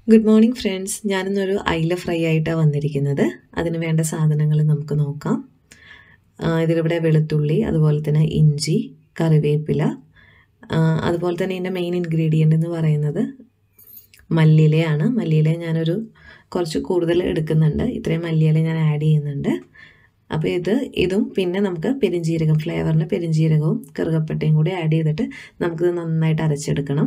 good morning friends ഞാനിന്നൊരു അയില fry ആയിട്ടാണ് വന്നിരിക്കുന്നത് അതിന് വേണ്ട സാധനങ്ങൾ നമുക്ക് നോക്കാം ആ, ഇതിലിവിടെ വെളുത്തുള്ളി അതുപോലെ തന്നെ ഇഞ്ചി കറിവേപ്പില ആ, അതുപോലെ തന്നെ ഇതിൻ്റെ മെയിൻ ഇൻഗ്രീഡിയൻ്റ് എന്ന് പറയുന്നത് മല്ലിയിലയാണ് മല്ലിയില ഞാനൊരു കുറച്ച് കൂടുതൽ എടുക്കുന്നുണ്ട് ഇത്രയും മല്ലിയില ഞാൻ ആഡ് ചെയ്യുന്നുണ്ട് അപ്പോൾ ഇത് ഇതും പിന്നെ നമുക്ക് പെരിഞ്ജീരകം ഫ്ലേവറിന് പെരിഞ്ജീരകവും കറുകപ്പട്ടയും കൂടി ആഡ് ചെയ്തിട്ട് നമുക്കിത് നന്നായിട്ട് അരച്ചെടുക്കണം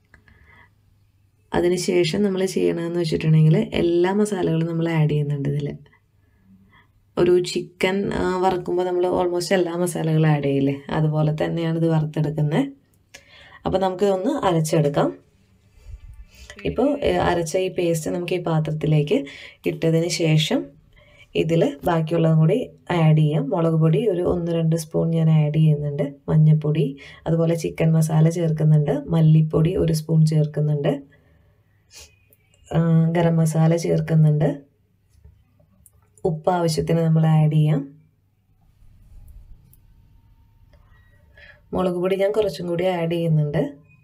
അതിനുശേഷം നമ്മൾ ചെയ്യണമെന്ന് വെച്ചിട്ടുണ്ടെങ്കിൽ എല്ലാ മസാലകളും നമ്മൾ ആഡ് ചെയ്യുന്നുണ്ട് ഇതിൽ ഒരു ചിക്കൻ വറുക്കുമ്പോൾ നമ്മൾ ഓൾമോസ്റ്റ് എല്ലാ മസാലകളും ആഡ് ചെയ്യില്ലേ അതുപോലെ തന്നെയാണ് ഇത് വറുത്തെടുക്കുന്നത് അപ്പോൾ നമുക്ക് ഒന്ന് അരച്ചെടുക്കാം ഇപ്പോൾ അരച്ച ഈ പേസ്റ്റ് നമുക്ക് ഈ പാത്രത്തിലേക്ക് ഇട്ടതിന് ശേഷം ഇതിൽ ബാക്കിയുള്ളതും കൂടി ആഡ് ചെയ്യാം മുളക് പൊടി ഒരു ഒന്ന് രണ്ട് സ്പൂൺ ഞാൻ ആഡ് ചെയ്യുന്നുണ്ട് മഞ്ഞൾപ്പൊടി അതുപോലെ ചിക്കൻ മസാല ചേർക്കുന്നുണ്ട് മല്ലിപ്പൊടി ഒരു സ്പൂൺ ചേർക്കുന്നുണ്ട് ഗരം മസാല ചേർക്കുന്നുണ്ട് ഉപ്പ് ആവശ്യത്തിന് നമ്മൾ ആഡ് ചെയ്യാം മുളക് പൊടി ഞാൻ കുറച്ചും കൂടി ആഡ് ചെയ്യുന്നുണ്ട്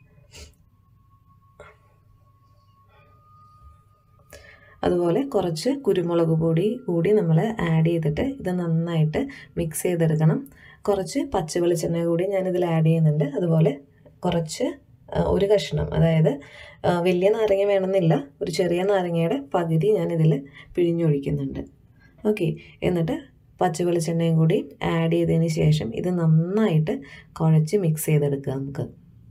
അതുപോലെ കുറച്ച് കുരുമുളക് പൊടി കൂടി നമ്മൾ ആഡ് ചെയ്തിട്ട് ഇത് നന്നായിട്ട് മിക്സ് ചെയ്തെടുക്കണം കുറച്ച് പച്ച വെളിച്ചെണ്ണ കൂടി ഞാനിതിൽ ആഡ് ചെയ്യുന്നുണ്ട് അതുപോലെ കുറച്ച് ഒരു കഷ്ണം അതായത് വലിയ നാരങ്ങ വേണമെന്നില്ല ഒരു ചെറിയ നാരങ്ങയുടെ പകുതി ഞാനിതിൽ പിഴിഞ്ഞൊഴിക്കുന്നുണ്ട് ഓക്കെ എന്നിട്ട് പച്ച വെളിച്ചെണ്ണയും കൂടി ആഡ് ചെയ്തതിന് ശേഷം ഇത് നന്നായിട്ട് കുഴച്ച് മിക്സ് ചെയ്തെടുക്കുക നമുക്ക്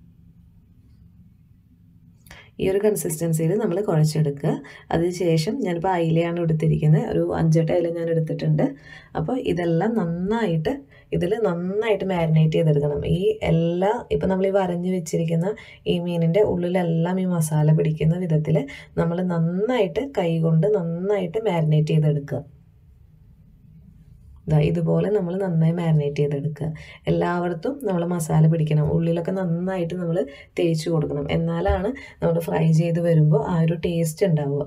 ഈ ഒരു കൺസിസ്റ്റൻസിയിൽ നമ്മൾ കുഴച്ചെടുക്കുക അതിനുശേഷം ഞാനിപ്പോൾ അയിലയാണ് എടുത്തിരിക്കുന്നത് ഒരു അഞ്ചെട്ട് അയില ഞാൻ എടുത്തിട്ടുണ്ട് അപ്പോൾ ഇതെല്ലാം നന്നായിട്ട് ഇതിൽ നന്നായിട്ട് മാരിനേറ്റ് ചെയ്തെടുക്കണം ഈ എല്ലാ ഇപ്പം നമ്മൾ ഈ വരഞ്ഞ് വെച്ചിരിക്കുന്ന ഈ മീനിൻ്റെ ഉള്ളിലെല്ലാം ഈ മസാല പിടിക്കുന്ന വിധത്തിൽ നമ്മൾ നന്നായിട്ട് കൈ കൊണ്ട് നന്നായിട്ട് മാരിനേറ്റ് ചെയ്തെടുക്കുക ഇതാ ഇതുപോലെ നമ്മൾ നന്നായി മാരിനേറ്റ് ചെയ്തെടുക്കുക എല്ലായിടത്തും നമ്മൾ മസാല പിടിക്കണം ഉള്ളിലൊക്കെ നന്നായിട്ട് നമ്മൾ തേച്ച് കൊടുക്കണം എന്നാലാണ് നമ്മൾ ഫ്രൈ ചെയ്ത് വരുമ്പോൾ ആ ഒരു ടേസ്റ്റ് ഉണ്ടാവുക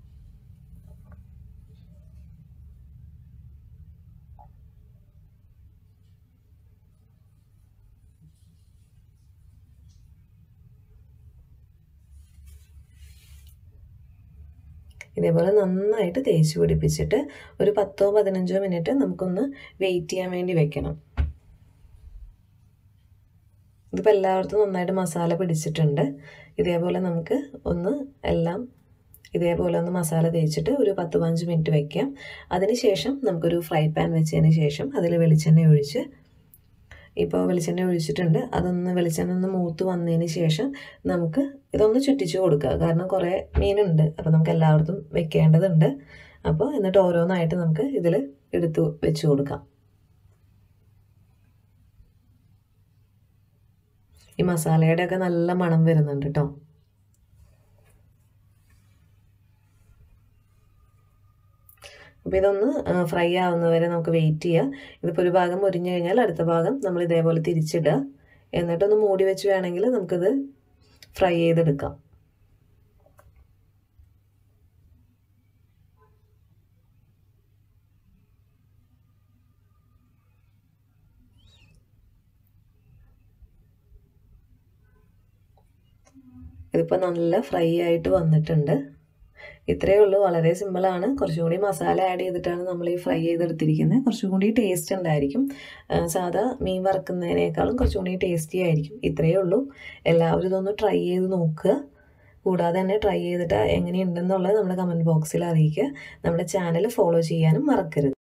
ഇതേപോലെ നന്നായിട്ട് തേച്ച് പിടിപ്പിച്ചിട്ട് ഒരു പത്തോ പതിനഞ്ചോ മിനിറ്റ് നമുക്കൊന്ന് വെയിറ്റ് ചെയ്യാൻ വേണ്ടി വെക്കണം ഇതിപ്പോൾ എല്ലായിടത്തും നന്നായിട്ട് മസാല പിടിച്ചിട്ടുണ്ട് ഇതേപോലെ നമുക്ക് ഒന്ന് എല്ലാം ഇതേപോലെ ഒന്ന് മസാല തേച്ചിട്ട് ഒരു പത്ത് പതിനഞ്ച് മിനിറ്റ് വെക്കാം അതിനുശേഷം നമുക്കൊരു ഫ്രൈ പാൻ വെച്ചതിന് ശേഷം അതിൽ വെളിച്ചെണ്ണ ഒഴിച്ച് ഇപ്പോൾ വെളിച്ചെണ്ണ ഒഴിച്ചിട്ടുണ്ട് അതൊന്ന് വെളിച്ചെണ്ണ ഒന്ന് മൂത്ത് വന്നതിന് ശേഷം നമുക്ക് ഇതൊന്ന് ചുറ്റിച്ച് കൊടുക്കുക കാരണം കുറേ മീനുണ്ട് അപ്പോൾ നമുക്ക് എല്ലായിടത്തും വെക്കേണ്ടതുണ്ട് അപ്പോൾ എന്നിട്ട് ഓരോന്നായിട്ട് നമുക്ക് ഇതിൽ എടുത്ത് വെച്ച് കൊടുക്കാം ഈ മസാലയുടെ ഒക്കെ നല്ല മണം വരുന്നുണ്ട് കേട്ടോ അപ്പോൾ ഇതൊന്ന് ഫ്രൈ ആവുന്നവരെ നമുക്ക് വെയിറ്റ് ചെയ്യാം ഇതിപ്പോൾ ഒരു ഭാഗം മുരിഞ്ഞു കഴിഞ്ഞാൽ അടുത്ത ഭാഗം നമ്മൾ ഇതേപോലെ തിരിച്ചിടുക എന്നിട്ടൊന്ന് മൂടി വെച്ച് വേണമെങ്കിൽ നമുക്കിത് ഫ്രൈ ചെയ്തെടുക്കാം ഇതിപ്പോൾ നല്ല ഫ്രൈ ആയിട്ട് വന്നിട്ടുണ്ട് ഇത്രയേ ഉള്ളൂ വളരെ സിമ്പിളാണ് കുറച്ചും കൂടി മസാല ആഡ് ചെയ്തിട്ടാണ് നമ്മൾ ഈ ഫ്രൈ ചെയ്തെടുത്തിരിക്കുന്നത് കുറച്ചും കൂടി ടേസ്റ്റ് ഉണ്ടായിരിക്കും സാധാ മീൻ വറക്കുന്നതിനേക്കാളും കുറച്ചും കൂടി ടേസ്റ്റി ആയിരിക്കും ഇത്രയേ ഉള്ളൂ എല്ലാവരും ഇതൊന്ന് ട്രൈ ചെയ്ത് നോക്കുക കൂടാതെ തന്നെ ട്രൈ ചെയ്തിട്ട് എങ്ങനെയുണ്ടെന്നുള്ളത് നമ്മുടെ കമൻറ്റ് ബോക്സിൽ അറിയിക്കുക നമ്മുടെ ചാനൽ ഫോളോ ചെയ്യാനും മറക്കരുത്